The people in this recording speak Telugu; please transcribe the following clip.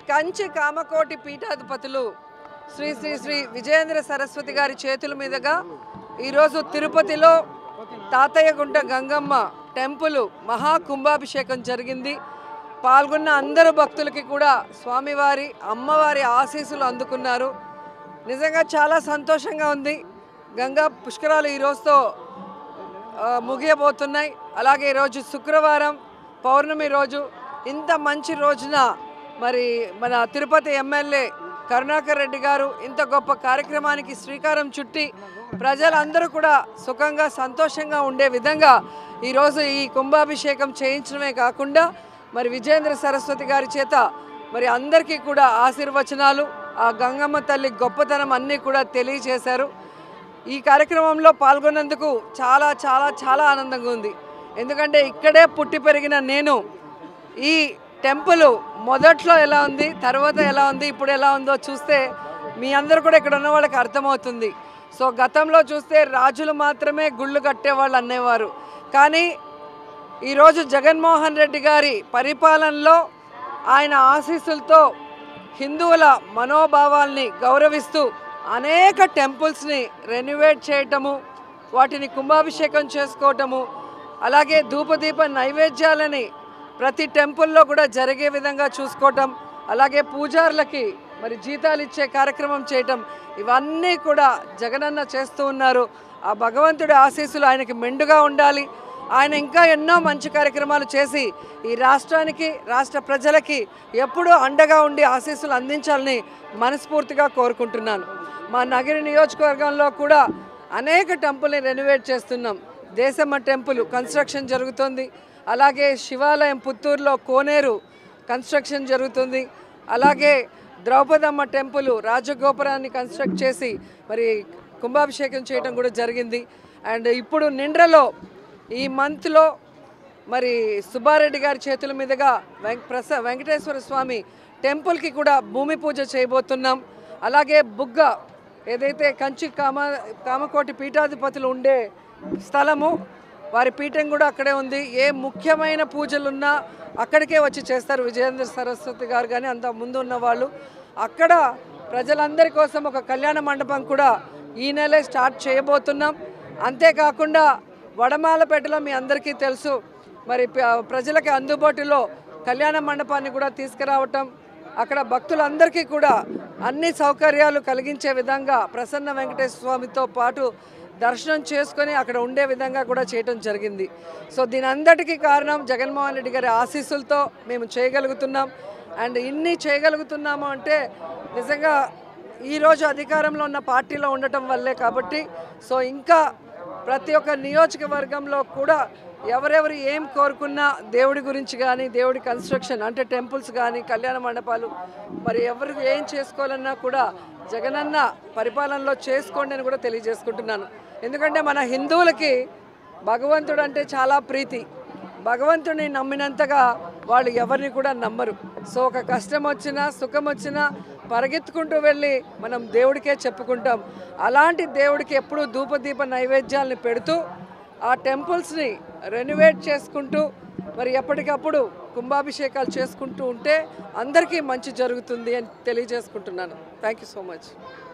కంచి కామకోటి పీఠాధిపతులు శ్రీ శ్రీ శ్రీ విజయేంద్ర సరస్వతి గారి చేతుల మీదుగా ఈరోజు తిరుపతిలో తాతయ్యగుంట గంగమ్మ టెంపుల్ మహా కుంభాభిషేకం జరిగింది పాల్గొన్న అందరు భక్తులకి కూడా స్వామివారి అమ్మవారి ఆశీస్సులు అందుకున్నారు నిజంగా చాలా సంతోషంగా ఉంది గంగా పుష్కరాలు ఈ రోజుతో ఆ, ముగియబోతున్నాయి అలాగే ఈరోజు శుక్రవారం పౌర్ణమి రోజు ఇంత మంచి రోజున మరి మన తిరుపతి ఎమ్మెల్యే కరుణాకర్ రెడ్డి గారు ఇంత గొప్ప కార్యక్రమానికి శ్రీకారం చుట్టి ప్రజలందరూ కూడా సుఖంగా సంతోషంగా ఉండే విధంగా ఈరోజు ఈ కుంభాభిషేకం చేయించడమే కాకుండా మరి విజేంద్ర సరస్వతి గారి చేత మరి అందరికీ కూడా ఆశీర్వచనాలు ఆ గంగమ్మ తల్లి గొప్పతనం అన్నీ కూడా తెలియజేశారు ఈ కార్యక్రమంలో పాల్గొన్నందుకు చాలా చాలా చాలా ఆనందంగా ఉంది ఎందుకంటే ఇక్కడే పుట్టి పెరిగిన నేను ఈ టెంపుల్ మొదట్లో ఎలా ఉంది తర్వాత ఎలా ఉంది ఇప్పుడు ఎలా ఉందో చూస్తే మీ అందరూ కూడా ఇక్కడ ఉన్న వాళ్ళకి అర్థమవుతుంది సో గతంలో చూస్తే రాజులు మాత్రమే గుళ్ళు కట్టేవాళ్ళు అనేవారు కానీ ఈరోజు జగన్మోహన్ రెడ్డి గారి పరిపాలనలో ఆయన ఆశీస్సులతో హిందువుల మనోభావాల్ని గౌరవిస్తూ అనేక టెంపుల్స్ని రెన్యువేట్ చేయటము వాటిని కుంభాభిషేకం చేసుకోవటము అలాగే ధూపదీప నైవేద్యాలని ప్రతి టెంపుల్లో కూడా జరిగే విధంగా చూసుకోవటం అలాగే పూజారులకి మరి జీతాలు ఇచ్చే కార్యక్రమం చేయటం ఇవన్నీ కూడా జగనన్న చేస్తూ ఉన్నారు ఆ భగవంతుడి ఆశీస్సులు ఆయనకి మెండుగా ఉండాలి ఆయన ఇంకా ఎన్నో మంచి కార్యక్రమాలు చేసి ఈ రాష్ట్రానికి రాష్ట్ర ప్రజలకి ఎప్పుడూ అండగా ఉండి ఆశీస్సులు అందించాలని మనస్ఫూర్తిగా కోరుకుంటున్నాను మా నగిరి నియోజకవర్గంలో కూడా అనేక టెంపుల్ని రెనోవేట్ చేస్తున్నాం దేశమ్మ టెంపుల్ కన్స్ట్రక్షన్ జరుగుతుంది అలాగే శివాలయం పుత్తూరులో కోనేరు కన్స్ట్రక్షన్ జరుగుతుంది అలాగే ద్రౌపదమ్మ టెంపుల్ రాజగోపురాన్ని కన్స్ట్రక్ట్ చేసి మరి కుంభాభిషేకం చేయడం కూడా జరిగింది అండ్ ఇప్పుడు నిండ్రలో ఈ మంత్లో మరి సుబ్బారెడ్డి గారి చేతుల మీదుగా వెంక ప్రస వెంకటేశ్వర స్వామి టెంపుల్కి కూడా భూమి పూజ చేయబోతున్నాం అలాగే బుగ్గ ఏదైతే కంచి కామ కామకోటి పీఠాధిపతులు ఉండే స్థలము వారి పీఠం కూడా అక్కడే ఉంది ఏ ముఖ్యమైన పూజలున్నా అక్కడికే వచ్చి చేస్తారు విజయేంద్ర సరస్వతి గారు కానీ అంత ముందు ఉన్న వాళ్ళు అక్కడ ప్రజలందరి కోసం ఒక కళ్యాణ మండపం కూడా ఈ నెలే స్టార్ట్ చేయబోతున్నాం అంతేకాకుండా వడమాలపేటలో మీ అందరికీ తెలుసు మరి ప- ప్రజలకి అందుబాటులో కళ్యాణ మండపాన్ని కూడా తీసుకురావటం అక్కడ భక్తులందరికీ కూడా అన్ని సౌకర్యాలు కలిగించే విధంగా ప్రసన్న వెంకటేశ్వర స్వామితో పాటు దర్శనం చేసుకొని అక్కడ ఉండే విధంగా కూడా చేయటం జరిగింది సో దీని అందరికీ కారణం జగన్మోహన్ రెడ్డి గారి ఆశీస్సులతో మేము చేయగలుగుతున్నాం అండ్ ఇన్ని చేయగలుగుతున్నాము అంటే నిజంగా ఈరోజు అధికారంలో ఉన్న పార్టీలో ఉండటం వల్లే కాబట్టి సో ఇంకా ప్రతి ఒక్క నియోజకవర్గంలో కూడా ఎవరెవరు ఏం కోరుకున్నా దేవుడి గురించి కానీ దేవుడి కన్స్ట్రక్షన్ అంటే టెంపుల్స్ కానీ కళ్యాణ మండపాలు మరి ఎవరు ఏం చేసుకోవాలన్నా కూడా జగనన్న పరిపాలనలో చేసుకోండి అని కూడా తెలియజేసుకుంటున్నాను ఎందుకంటే మన హిందువులకి భగవంతుడు అంటే చాలా ప్రీతి భగవంతుడిని నమ్మినంతగా వాళ్ళు ఎవరిని కూడా నమ్మరు సో ఒక కష్టం వచ్చినా సుఖం వచ్చినా పరిగెత్తుకుంటూ వెళ్ళి మనం దేవుడికే చెప్పుకుంటాం అలాంటి దేవుడికి ఎప్పుడూ ధూపదీప నైవేద్యాలని పెడుతూ ఆ టెంపుల్స్ని రెనోవేట్ చేసుకుంటూ మరి ఎప్పటికప్పుడు కుంభాభిషేకాలు చేసుకుంటూ ఉంటే అందరికీ మంచి జరుగుతుంది అని తెలియజేసుకుంటున్నాను థ్యాంక్ యూ సో మచ్